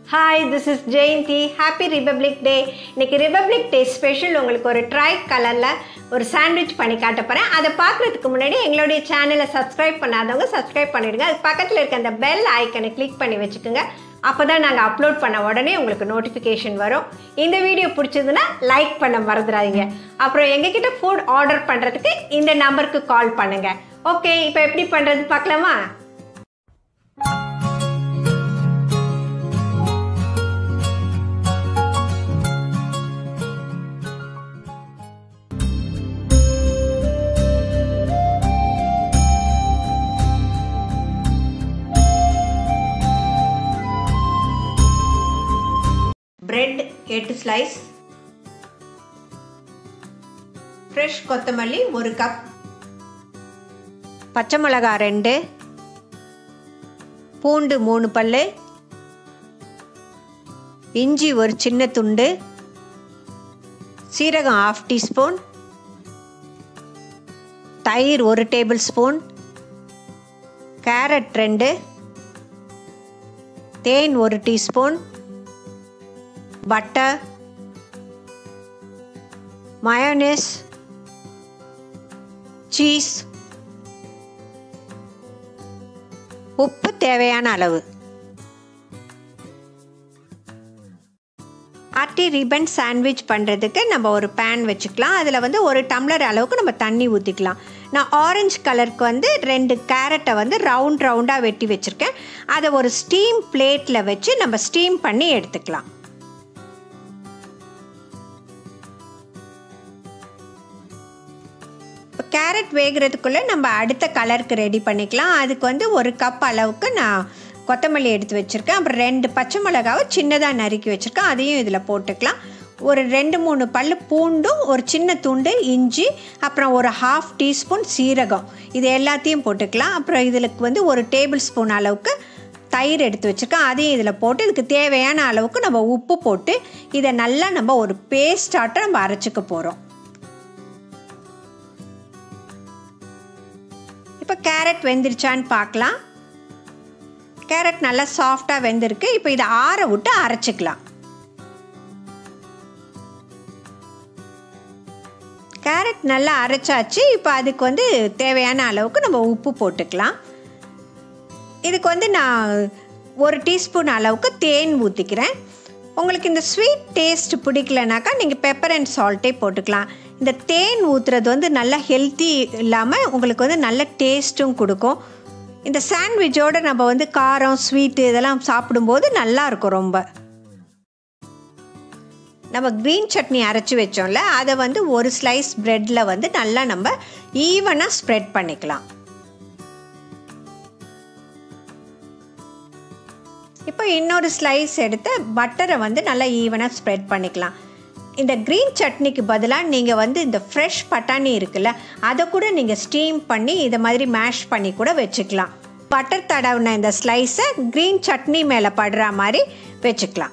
hi this is Jayanthi happy republic day இன்னைக்கு republic day special உங்களுக்கு ஒரு ட்ரை கலரில் ஒரு சாண்ட்விச் பண்ணி காட்ட போகிறேன் அதை பார்க்குறதுக்கு முன்னாடி எங்களுடைய சேனலை சப்ஸ்கிரைப் பண்ணாதவங்க சப்ஸ்கிரைப் பண்ணிடுங்க அது பக்கத்தில் இருக்க அந்த பெல் ஐக்கனை கிளிக் பண்ணி வச்சுக்கோங்க அப்போ தான் நாங்கள் அப்லோட் பண்ண உடனே உங்களுக்கு நோட்டிஃபிகேஷன் வரும் இந்த வீடியோ பிடிச்சதுன்னா லைக் பண்ண மறந்துடாதீங்க அப்புறம் எங்ககிட்ட ஃபுட் ஆர்டர் பண்ணுறதுக்கு இந்த நம்பருக்கு கால் பண்ணுங்கள் ஓகே இப்போ எப்படி பண்ணுறது பார்க்கலாமா பிரெட் எட்டு ஸ்லைஸ் ஃப்ரெஷ் கொத்தமல்லி ஒரு கப் பச்சை மிளகா ரெண்டு பூண்டு மூணு பல் இஞ்சி ஒரு சின்ன துண்டு சீரகம் ஆஃப் டீஸ்பூன் தயிர் ஒரு டேபிள் ஸ்பூன் கேரட் ரெண்டு தேன் ஒரு டீஸ்பூன் பட்டர் மயோனஸ் சீஸ் உப்பு தேவையான அளவு ஆர்டி ரிபன் சாண்ட்விச் பண்ணுறதுக்கு நம்ம ஒரு பேன் வச்சுக்கலாம் அதில் வந்து ஒரு டம்ளர் அளவுக்கு நம்ம தண்ணி ஊற்றிக்கலாம் நான் ஆரஞ்சு கலருக்கு வந்து ரெண்டு கேரட்டை வந்து ரவுண்ட் ரவுண்டாக வெட்டி வச்சுருக்கேன் அதை ஒரு ஸ்டீம் பிளேட்டில் வச்சு நம்ம ஸ்டீம் பண்ணி எடுத்துக்கலாம் இப்போ கேரட் வேகிறதுக்குள்ளே நம்ம அடுத்த கலருக்கு ரெடி பண்ணிக்கலாம் அதுக்கு வந்து ஒரு கப் அளவுக்கு நான் கொத்தமல்லி எடுத்து வச்சுருக்கேன் அப்புறம் ரெண்டு பச்சை மிளகாவை சின்னதாக நறுக்கி வச்சுருக்கேன் அதையும் இதில் போட்டுக்கலாம் ஒரு ரெண்டு மூணு பல் பூண்டும் ஒரு சின்ன துண்டு இஞ்சி அப்புறம் ஒரு ஹாஃப் டீஸ்பூன் சீரகம் இது எல்லாத்தையும் போட்டுக்கலாம் அப்புறம் இதுக்கு வந்து ஒரு டேபிள் ஸ்பூன் அளவுக்கு தயிர் எடுத்து வச்சுருக்கேன் அதையும் இதில் போட்டு இதுக்கு தேவையான அளவுக்கு நம்ம உப்பு போட்டு இதை நல்லா நம்ம ஒரு பேஸ்டாட்டம் நம்ம அரைச்சிக்க போகிறோம் இப்போ கேரட் வெந்துருச்சான்னு பார்க்கலாம் கேரட் நல்லா சாஃப்டாக வெந்திருக்கு இப்போ இதை ஆற விட்டு அரைச்சிக்கலாம் கேரட் நல்லா அரைச்சாச்சு இப்போ அதுக்கு வந்து தேவையான அளவுக்கு நம்ம உப்பு போட்டுக்கலாம் இதுக்கு வந்து நான் ஒரு டீஸ்பூன் அளவுக்கு தேன் ஊற்றிக்கிறேன் உங்களுக்கு இந்த ஸ்வீட் டேஸ்ட் பிடிக்கலனாக்கா நீங்கள் பெப்பர் அண்ட் சால்ட்டே போட்டுக்கலாம் இந்த தேன் ஊற்றுறது வந்து நல்லா ஹெல்த்தி இல்லாமல் உங்களுக்கு வந்து நல்ல டேஸ்ட்டும் கொடுக்கும் இந்த சாண்ட்விச்சோடு நம்ம வந்து காரம் ஸ்வீட்டு இதெல்லாம் சாப்பிடும்போது நல்லாயிருக்கும் ரொம்ப நம்ம க்ரீன் சட்னி அரைச்சி வச்சோம்ல அதை வந்து ஒரு ஸ்லைஸ் ப்ரெட்டில் வந்து நல்லா நம்ம ஈவனாக ஸ்ப்ரெட் பண்ணிக்கலாம் இப்போ இன்னொரு ஸ்லைஸ் எடுத்து பட்டரை வந்து நல்லா ஈவனாக ஸ்ப்ரெட் பண்ணிக்கலாம் இந்த க்ரீன் சட்னிக்கு பதிலாக நீங்கள் வந்து இந்த ஃப்ரெஷ் பட்டாணி இருக்குல்ல அதை கூட நீங்கள் ஸ்டீம் பண்ணி இதை மாதிரி மேஷ் பண்ணி கூட வச்சுக்கலாம் பட்டர் தடவின இந்த ஸ்லைஸை க்ரீன் சட்னி மேலே படுற மாதிரி வச்சுக்கலாம்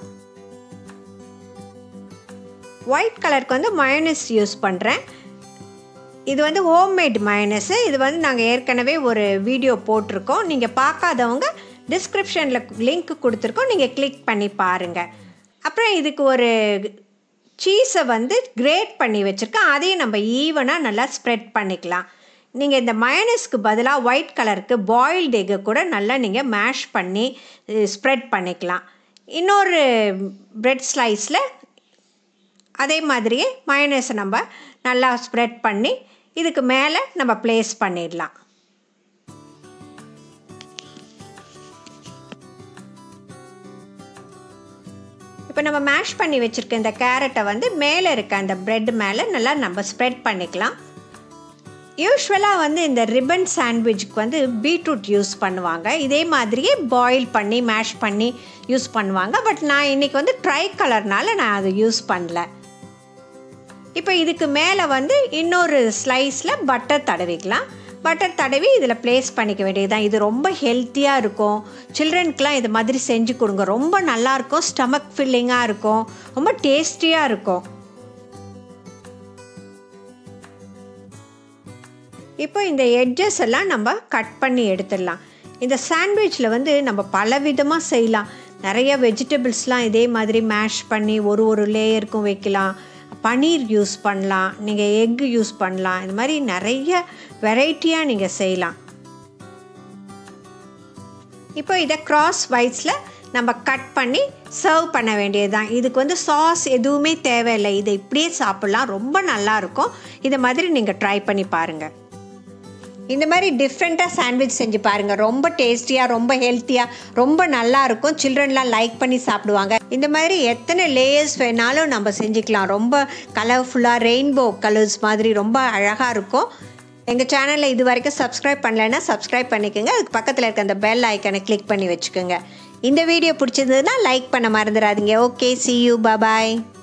ஒயிட் கலருக்கு வந்து மயோனஸ் யூஸ் பண்ணுறேன் இது வந்து ஹோம்மேட் மயோனஸு இது வந்து நாங்கள் ஏற்கனவே ஒரு வீடியோ போட்டிருக்கோம் நீங்கள் பார்க்காதவங்க டிஸ்கிரிப்ஷனில் லிங்க் கொடுத்துருக்கோம் நீங்கள் கிளிக் பண்ணி பாருங்கள் அப்புறம் இதுக்கு ஒரு சீஸை வந்து கிரேட் பண்ணி வச்சுருக்கேன் அதையும் நம்ம ஈவனாக நல்லா ஸ்ப்ரெட் பண்ணிக்கலாம் நீங்கள் இந்த மயனஸ்க்கு பதிலாக ஒயிட் கலருக்கு பாயில்டு எக்கை கூட நல்லா நீங்கள் மேஷ் பண்ணி ஸ்ப்ரெட் பண்ணிக்கலாம் இன்னொரு ப்ரெட் ஸ்லைஸில் அதே மாதிரியே மயனஸை நம்ம நல்லா ஸ்ப்ரெட் பண்ணி இதுக்கு மேலே நம்ம ப்ளேஸ் பண்ணிடலாம் இப்போ நம்ம மேஷ் பண்ணி வச்சுருக்க இந்த கேரட்டை வந்து மேலே இருக்க அந்த ப்ரெட் மேலே நல்லா நம்ம ஸ்ப்ரெட் பண்ணிக்கலாம் யூஸ்வலாக வந்து இந்த ரிப்பன் சாண்ட்விச்சுக்கு வந்து பீட்ரூட் யூஸ் பண்ணுவாங்க இதே மாதிரியே பாயில் பண்ணி மேஷ் பண்ணி யூஸ் பண்ணுவாங்க பட் நான் இன்றைக்கி வந்து ட்ரை கலர்னால நான் அதை யூஸ் பண்ணல இப்போ இதுக்கு மேலே வந்து இன்னொரு ஸ்லைஸில் பட்டர் தடவிக்கலாம் பட்டர் தடவி இதில் ப்ளேஸ் பண்ணிக்க வேண்டியது தான் இது ரொம்ப ஹெல்த்தியாக இருக்கும் சில்ட்ரனுக்குலாம் இது மாதிரி செஞ்சு கொடுங்க ரொம்ப நல்லாயிருக்கும் ஸ்டமக் ஃபில்லிங்காக இருக்கும் ரொம்ப டேஸ்டியாக இருக்கும் இப்போ இந்த எட்ஜஸ் எல்லாம் நம்ம கட் பண்ணி எடுத்துடலாம் இந்த சாண்ட்விச்சில் வந்து நம்ம பல விதமாக செய்யலாம் நிறைய வெஜிடபிள்ஸ்லாம் இதே மாதிரி மேஷ் பண்ணி ஒரு ஒரு லேயருக்கும் வைக்கலாம் பன்னீர் யூஸ் பண்ணலாம் நீங்கள் எக் யூஸ் பண்ணலாம் இது மாதிரி நிறைய வெரைட்டியாக நீங்கள் செய்யலாம் இப்போ இதை கிராஸ் வைஸில் நம்ம கட் பண்ணி சர்வ் பண்ண வேண்டியது தான் இதுக்கு வந்து சாஸ் எதுவுமே தேவையில்லை இதை இப்படியே சாப்பிட்லாம் ரொம்ப நல்லாயிருக்கும் இதை மாதிரி நீங்கள் ட்ரை பண்ணி பாருங்கள் இந்த மாதிரி டிஃப்ரெண்ட்டாக சாண்ட்விச் செஞ்சு பாருங்கள் ரொம்ப டேஸ்டியாக ரொம்ப ஹெல்த்தியாக ரொம்ப நல்லா இருக்கும் சில்ட்ரன்லாம் லைக் பண்ணி சாப்பிடுவாங்க இந்த மாதிரி எத்தனை லேயர்ஸ் வேணாலும் நம்ம செஞ்சுக்கலாம் ரொம்ப கலர்ஃபுல்லாக ரெயின்போ கலர்ஸ் மாதிரி ரொம்ப அழகாக இருக்கும் எங்கள் சேனலில் இது வரைக்கும் சப்ஸ்கிரைப் பண்ணலைன்னா சப்ஸ்கிரைப் பண்ணிக்கோங்க அதுக்கு பக்கத்தில் இருக்க அந்த பெல் ஐக்கனை கிளிக் பண்ணி வச்சுக்கோங்க இந்த வீடியோ பிடிச்சிருந்ததுன்னா லைக் பண்ண மறந்துடாதீங்க ஓகே சி யூ பாய்